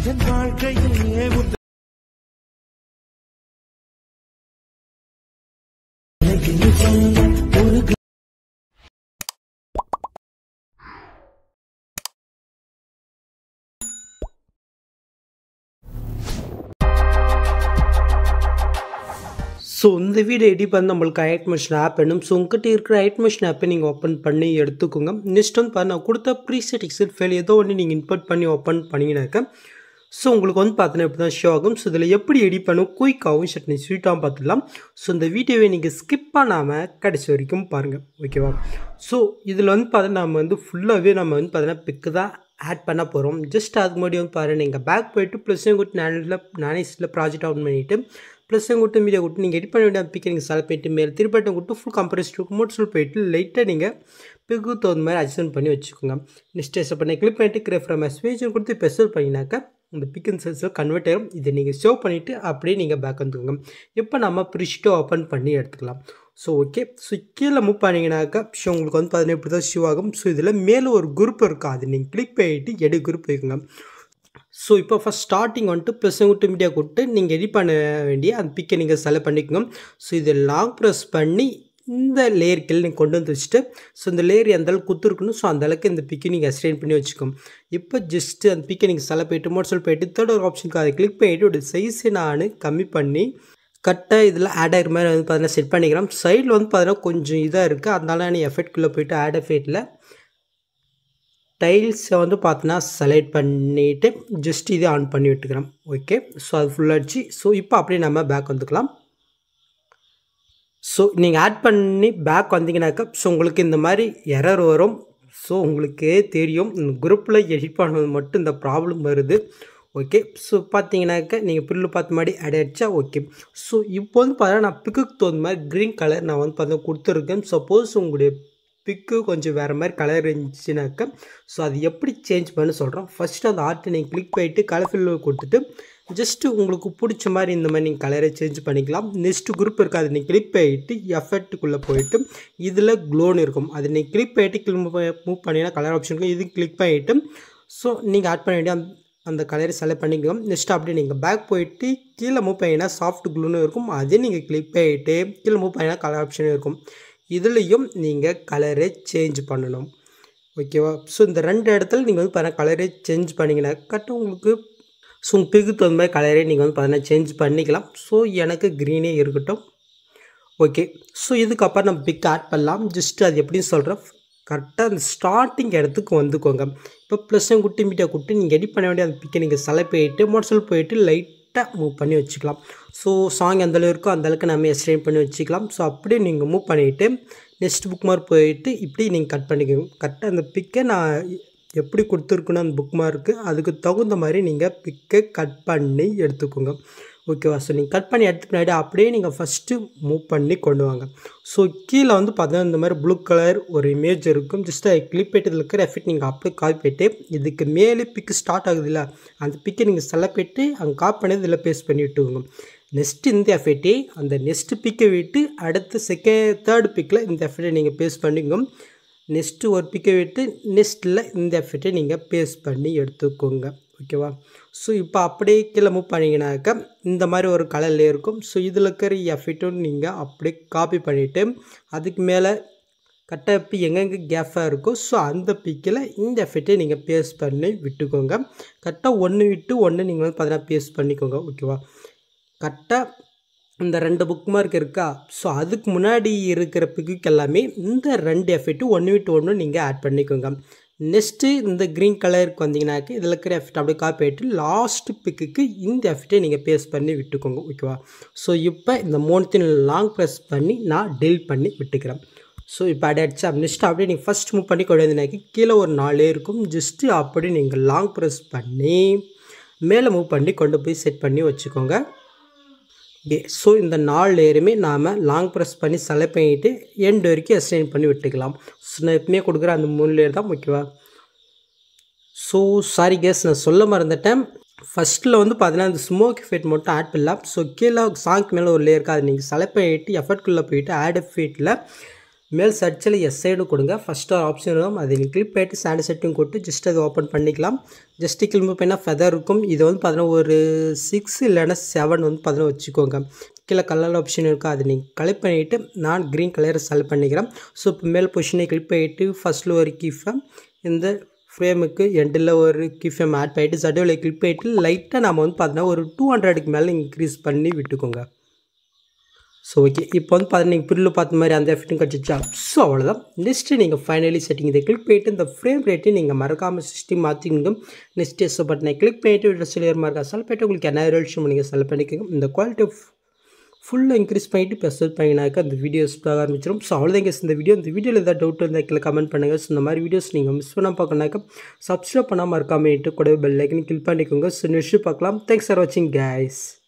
என் வாழ்க்கையே உன் எனக்கு நீ சொன்ன ஒரு ஸோ இந்த வீடியோ எடி பண்ண நம்மளுக்கு ஐட் மிஷின் ஆப் வேணும் ஸோ உங்ககிட்ட இருக்கிற ஐட் மிஷின் ஆப்பை நீங்கள் ஓப்பன் பண்ணி எடுத்துக்கோங்க நெக்ஸ்ட் வந்து பாருங்க நான் கொடுத்த ப்ரீசெட் எக்ஸல் ஃபைல் ஏதோ ஒன்று நீங்கள் இன்புட் பண்ணி ஓப்பன் பண்ணிங்கனாக்க ஸோ உங்களுக்கு வந்து பார்த்தீங்கன்னா இப்படி தான் ஷோ ஆகும் ஸோ இதில் எப்படி எடிட் பண்ணும் குயிக்காகவும் சட்னி ஸ்வீட்டாகவும் பார்த்துக்கலாம் ஸோ இந்த வீடியோவை நீங்கள் ஸ்கிப் பண்ணாமல் கடைசி வரைக்கும் பாருங்கள் ஓகேவா ஸோ இதில் வந்து பார்த்தீங்கன்னா நம்ம வந்து ஃபுல்லாகவே நம்ம வந்து பார்த்தீங்கன்னா பிக்கு தான் ஆட் பண்ண போகிறோம் ஜஸ்ட் அதுக்கு முன்னாடி வந்து பாருங்கள் நீங்கள் பேக் போயிட்டு ப்ளஸ் கூட்டு நானில் நானேஸில் ப்ராஜெக்ட் அவுட் பண்ணிவிட்டு ப்ளஸ் கூட்டு மீடியா கூட்டு நீங்கள் எடிட் பண்ண வேண்டிய பிக்கை நீங்கள் செலக்ட் பண்ணிட்டு மேலே திருப்பட்டம் கூட்டு ஃபுல் கம்ப்ரஸ் மோட் சொல் போயிட்டு லைட்டாக நீங்கள் பிக்கு தகுந்த மாதிரி அட்ஜஸ்ட் பண்ணி வச்சுக்கோங்க நெக்ஸ்ட் எஸ் பண்ணி கிளிக் பண்ணிட்டு கிரேஃப் ஃப்ரம் எஸ்பேஜன் கொடுத்து பெசல் பண்ணினாக்கா இந்த பிக் அண்ட் செல்ஸில் கன்வெர்ட் ஆகும் இதை நீங்கள் சேவ் பண்ணிவிட்டு அப்படியே நீங்கள் பேக் வந்துக்கோங்க இப்போ நம்ம ப்ரிஷ்ட்டோ ஓப்பன் பண்ணி எடுத்துக்கலாம் ஸோ ஓகே ஸோ கீழே மூவ் பண்ணிங்கனாக்கா ஸோ உங்களுக்கு வந்து பார்த்தீங்கன்னா இப்படி தான் ஷூ ஆகும் ஸோ இதில் மேலே ஒரு குரூப் இருக்கும் அது நீங்கள் கிளிக் பண்ணிவிட்டு எடு குரூப் வைக்குங்க ஸோ இப்போ ஃபஸ்ட் ஸ்டார்டிங் வந்துட்டு ப்ளஸ் விட்டு மீடியா கொடுத்து நீங்கள் எடிட் பண்ண வேண்டிய அந்த பிக்கை நீங்கள் செலக்ட் பண்ணிக்கோங்க ஸோ இதை லாங் ப்ரெஸ் பண்ணி இந்த லேயர் கீழே நீங்கள் கொண்டு வந்து வச்சுட்டு ஸோ இந்த லேயர் எந்த அளவுக்கு குத்துருக்கணும் ஸோ அந்த அளவுக்கு இந்த பிக்கை நீங்கள் அஸ்டைன் பண்ணி வச்சுக்கோங்க இப்போ ஜஸ்ட்டு அந்த பிக்கை நீங்கள் செலக்ட் பண்ணிட்டு மோட்ஸல் போயிட்டு தேர்ட் ஒரு ஆப்ஷனுக்கு அதை கிளிக் பண்ணிவிட்டு ஒரு சைஸை நான் கம்மி பண்ணி கரெக்டாக இதில் ஆட் ஆகிற மாதிரி வந்து பார்த்தீங்கன்னா செட் பண்ணிக்கிறோம் சைடில் வந்து பார்த்தீங்கன்னா கொஞ்சம் இதாக இருக்குது அதனால நீ எஃபெக்ட்குள்ளே போயிட்டு ஆட் எஃபெக்டில் டைல்ஸை வந்து பார்த்தீங்கன்னா செலக்ட் பண்ணிவிட்டு ஜஸ்ட் இதே ஆன் பண்ணி விட்டுக்கிறோம் ஓகே ஸோ அது ஃபுல்லாகிடுச்சு ஸோ இப்போ அப்படியே நம்ம பேக் வந்துக்கலாம் ஸோ நீங்கள் ஆட் பண்ணி பேக் வந்தீங்கன்னாக்கா ஸோ உங்களுக்கு இந்த மாதிரி எரர் வரும் ஸோ உங்களுக்கே தெரியும் இந்த குரூப்பில் எடிட் பண்ணுறது மட்டும் இந்த ப்ராப்ளம் வருது ஓகே ஸோ பார்த்தீங்கன்னாக்கா நீங்கள் புல்லு பார்த்த மாதிரி ஆட் ஆகிடுச்சா ஓகே ஸோ இப்போ வந்து பார்த்தீங்கன்னா நான் பிக்குக்கு தகுந்த மாதிரி க்ரீன் கலர் நான் வந்து பார்த்தீங்கன்னா கொடுத்துருக்கேன் சப்போஸ் உங்களுடைய பிக்கு கொஞ்சம் வேறு மாதிரி கலர் இருந்துச்சுனாக்கா ஸோ அது எப்படி சேஞ்ச் பண்ண சொல்கிறோம் ஃபஸ்ட்டு அந்த ஆர்ட்டை நீங்கள் கிளிக் பண்ணிவிட்டு கலர் ஃபில் கொடுத்துட்டு ஜஸ்ட்டு உங்களுக்கு பிடிச்ச மாதிரி இந்த மாதிரி நீங்கள் கலரை சேஞ்ச் பண்ணிக்கலாம் நெக்ஸ்ட்டு குரூப் இருக்குது அதை நீங்கள் கிளிக் பண்ணிவிட்டு எஃபெக்ட்டுக்குள்ளே போயிட்டு இதில் க்ளோன்னு இருக்கும் அதை நீங்கள் கிளிக் பண்ணிவிட்டு கிளிக் மூவ் பண்ணிங்கன்னா கலர் ஆப்ஷனுக்கு இது கிளிக் பண்ணிவிட்டு ஸோ நீங்கள் ஆட் பண்ண வேண்டிய அந்த கலரை செலக்ட் பண்ணிக்கலாம் நெக்ஸ்ட் அப்படியே நீங்கள் பேக் போயிட்டு கீழே மூவ் பண்ணிங்கன்னா சாஃப்ட் க்ளூன்னு இருக்கும் அதே நீங்கள் கிளிக் பண்ணிவிட்டு கீழே மூவ் பண்ணிங்கன்னா கலர் ஆப்ஷனும் இருக்கும் இதுலேயும் நீங்கள் கலரை சேஞ்ச் பண்ணணும் ஓகேவா ஸோ இந்த ரெண்டு இடத்துல நீங்கள் வந்து பார்த்தீங்கன்னா கலரே சேஞ்ச் பண்ணிங்கன்னா கரெக்டாக உங்களுக்கு ஸோ உங்கள் பிக்கு தகுந்த மாதிரி கலரே நீங்கள் வந்து பார்த்தீங்கன்னா சேஞ்ச் பண்ணிக்கலாம் ஸோ எனக்கு க்ரீனே இருக்கட்டும் ஓகே ஸோ இதுக்கப்புறம் நம்ம பிக் ஆட் பண்ணலாம் ஜஸ்ட் அது எப்படின்னு சொல்கிறேன் கரெக்டாக அந்த ஸ்டார்டிங் இடத்துக்கு வந்துக்கோங்க இப்போ ப்ளஸ் குட்டி மீட்டியாக குட்டி நீங்கள் எடிட் பண்ண வேண்டிய அந்த பிக்கை நீங்கள் செலக்ட் போயிட்டு மோட்ஸல் போயிட்டு லைட்டாக மூவ் பண்ணி வச்சுக்கலாம் ஸோ சாங் எந்தளவு இருக்கோ அந்தளவுக்கு நம்ம எக்ஸ்டெண்ட் பண்ணி வச்சுக்கலாம் ஸோ அப்படியே நீங்கள் மூவ் பண்ணிவிட்டு நெக்ஸ்ட் புக் மார்க் போயிட்டு இப்படி நீங்கள் கட் பண்ணிக்கோங்க கரெக்டாக அந்த பிக்கை நான் எப்படி கொடுத்துருக்குன்னு அந்த புக் மார்க்கு அதுக்கு தகுந்த மாதிரி நீங்கள் பிக்கை கட் பண்ணி எடுத்துக்கோங்க ஓகேவா ஸோ நீங்கள் கட் பண்ணி எடுத்து பின்னாடி அப்படியே நீங்கள் ஃபஸ்ட்டு மூவ் பண்ணி கொண்டு வாங்க ஸோ கீழே வந்து பார்த்தீங்கன்னா இந்த மாதிரி ப்ளூ கலர் ஒரு இமேஜ் இருக்கும் ஜஸ்ட் அதை கிளிக் பண்ணிட்டு இருக்கிற எஃபெக்ட் நீங்கள் அப்படியே காப்பி போயிட்டு இதுக்கு மேலே பிக்கு ஸ்டார்ட் ஆகுது இல்லை அந்த பிக்கை நீங்கள் செலக்ட் பண்ணிட்டு அங்கே காப்பி பண்ணி இதில் பேஸ்ட் பண்ணி விட்டுக்கோங்க நெக்ஸ்ட் இந்த எஃபெக்டே அந்த நெக்ஸ்ட் பிக்கை விட்டு அடுத்து செகண்ட் தேர்ட் பிக்கில் இந்த எஃபெக்டை நீங்கள் பேஸ்ட் பண்ணிக்கோங்க நெக்ஸ்ட்டு ஒரு பிக்கை விட்டு நெக்ஸ்ட்டில் இந்த எஃபெக்டை நீங்கள் பேஸ்ட் பண்ணி எடுத்துக்கோங்க ஓகேவா ஸோ இப்போ அப்படியே கீழே மூவ் பண்ணிங்கனாக்கா இந்த மாதிரி ஒரு கலரில் இருக்கும் ஸோ இதில் இருக்கிற எஃபெக்ட்டும் நீங்கள் அப்படியே காப்பி பண்ணிவிட்டு அதுக்கு மேலே கரெக்டாக இப்போ எங்கெங்கே கேஃபாக இருக்கோ ஸோ அந்த பிக்கில் இந்த எஃபெக்டை நீங்கள் பேஸ்ட் பண்ணி விட்டுக்கோங்க கரெக்டாக ஒன்று விட்டு ஒன்று நீங்கள் வந்து பார்த்தீங்கன்னா பேஸ்ட் பண்ணிக்கோங்க ஓகேவா கரெக்டாக இந்த ரெண்டு புக் மார்க் இருக்கா ஸோ அதுக்கு முன்னாடி இருக்கிற பிக்குக்கு எல்லாமே இந்த ரெண்டு எஃபெக்ட்டும் ஒன்று விட்டு ஒன்று நீங்கள் ஆட் பண்ணிக்கோங்க நெக்ஸ்ட்டு இந்த க்ரீன் கலருக்கு வந்தீங்கன்னாக்க இதில் இருக்கிற எஃபெக்ட் அப்படியே காப்பி ஆகிட்டு லாஸ்ட் பிக்குக்கு இந்த எஃபெக்டை நீங்கள் பேஸ்ட் பண்ணி விட்டுக்கோங்க ஓகேவா ஸோ இப்போ இந்த மூணுத்தையும் லாங் ப்ரெஸ் பண்ணி நான் டெல் பண்ணி விட்டுக்கிறேன் ஸோ இப்போ அடி அடிச்சா நெக்ஸ்ட் அப்படியே நீங்கள் ஃபஸ்ட் மூவ் பண்ணி கொண்டு வந்தீங்கன்னாக்கி கீழே ஒரு நாலு இருக்கும் ஜஸ்ட்டு அப்படியே நீங்கள் லாங் ப்ரெஸ் பண்ணி மேலே மூவ் பண்ணி கொண்டு போய் செட் பண்ணி வச்சுக்கோங்க ஓகே ஸோ இந்த நாலு லேயருமே நாம் லாங் ப்ரெஸ் பண்ணி செலக்ட் பண்ணிவிட்டு எண்டு வரைக்கும் எக்ஸ்டெண்ட் பண்ணி விட்டுக்கலாம் ஸோ நான் எப்பவுமே கொடுக்குற அந்த மூணு லேயர் தான் ஓகேவா ஸோ சாரி கேஸ் நான் சொல்ல மறந்துட்டேன் ஃபஸ்ட்டில் வந்து பார்த்தீங்கன்னா இந்த ஸ்மோக் எஃபெக்ட் மட்டும் ஆட் பண்ணலாம் ஸோ கீழே சாங்க்கு மேலே ஒரு லேயர் இருக்குது அதை நீங்கள் செலக்ட் பண்ணிவிட்டு எஃபர்ட்குள்ளே போயிட்டு ஆட் எஃபெக்ட்டில் மேல் சர்ச்சில் எஸ் சைடு கொடுங்க ஃபஸ்ட்டு ஒரு ஆப்ஷன் இருக்கும் அதை நீங்கள் கிளிக் பண்ணிட்டு சாண்ட் செட்டிங் கொடுத்து ஜஸ்ட் அதை ஓப்பன் பண்ணிக்கலாம் ஜஸ்ட்டு கிளம்பி போயினா ஃபெதர் இருக்கும் இது வந்து பார்த்தீங்கன்னா ஒரு சிக்ஸ் இல்லைன்னா செவன் வந்து பார்த்தீங்கன்னா வச்சுக்கோங்க கீழே கலர் ஆப்ஷன் இருக்கும் அதை நீங்கள் கலெக்ட் பண்ணிவிட்டு நான் க்ரீன் கலரை செலக்ட் பண்ணிக்கிறேன் ஸோ இப்போ மேல் பொசிஷனை கிளிக் பண்ணிவிட்டு ஃபஸ்ட்டில் ஒரு கீஃபை இந்த ஃப்ரேமுக்கு எண்டில் ஒரு கீஃபேம் ஆட் பண்ணிவிட்டு சடோவில் கிளிக் பண்ணிவிட்டு லைட்டாக நம்ம வந்து பார்த்தீங்கன்னா ஒரு டூ ஹண்ட்ரடுக்கு மேலே இன்க்ரீஸ் பண்ணி விட்டுக்கோங்க ஸோ ஓகே இப்போ வந்து பார்த்தீங்கன்னா நீங்கள் பில்லு பார்த்த மாதிரி அந்த எஃபெக்ட்டும் கிடச்சிச்சா ஸோ அவ்வளோதான் நெக்ஸ்ட்டு நீங்கள் ஃபைனலி செட்டிங் இதை கிளிக் பண்ணிவிட்டு இந்த ஃப்ரேம் ரேட்டையும் நீங்கள் மறக்காமல் சிஸ்டம் மாற்றிக்கோங்க நெக்ஸ்ட் எஸ் பட்டனை கிளிக் பண்ணிவிட்டு ட்ரெஸ்ஸில் இருக்கா செலக்ட் பண்ணிட்டு உங்களுக்கு என்ன ரெவல்யூஷன் நீங்கள் செலக்ட் பண்ணிக்கோங்க இந்த குவாலிட்டி ஃபுல்லாக இன்க்ரீஸ் பண்ணிட்டு ப்ளஸ் பண்ணினாக்கா அந்த வீடியோஸ் பார்க்க ஆரம்பிச்சிடும் ஸோ அவ்வளோதான் guys இந்த வீடியோ இந்த வீடியோவில் ஏதாவது டவுட் இருந்தால் கீழே கமெண்ட் பண்ணுங்கள் ஸோ இந்த மாதிரி வீடியோஸ் நீங்கள் மிஸ் பண்ணால் பார்க்கணாக்கா சப்ஸ்கிரைப் பண்ணாமல் இருக்காமட்டு கூட பெல் ஐக்கன் கிளிக் பண்ணிக்கோங்க ஸோ நெக்ஸ்ட்டு பார்க்கலாம் தேங்க்ஸ் ஃபார் வாட்சிங் guys